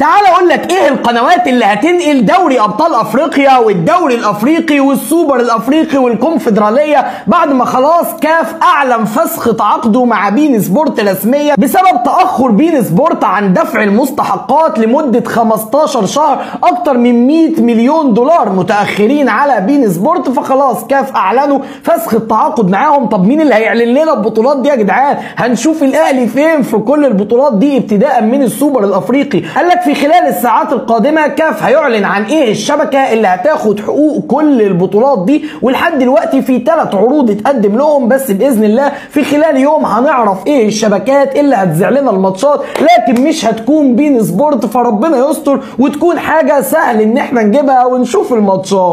تعال اقول لك ايه القنوات اللي هتنقل دوري ابطال افريقيا والدوري الافريقي والسوبر الافريقي والكونفدراليه بعد ما خلاص كاف اعلن فسخ تعاقده مع بين سبورت رسميا بسبب تاخر بين سبورت عن دفع المستحقات لمده 15 شهر اكتر من 100 مليون دولار متاخرين على بين سبورت فخلاص كاف اعلنوا فسخ التعاقد معاهم طب مين اللي هيعلن لنا البطولات دي يا جدعان هنشوف الاهلي فين في كل البطولات دي ابتداء من السوبر الافريقي قال لك في خلال الساعات القادمه كاف هيعلن عن ايه الشبكه اللي هتاخد حقوق كل البطولات دي ولحد دلوقتي في ثلاث عروض اتقدم لهم بس باذن الله في خلال يوم هنعرف ايه الشبكات اللي هتذيع لنا الماتشات لكن مش هتكون بين سبورت فربنا يستر وتكون حاجه سهل ان احنا نجيبها ونشوف الماتشات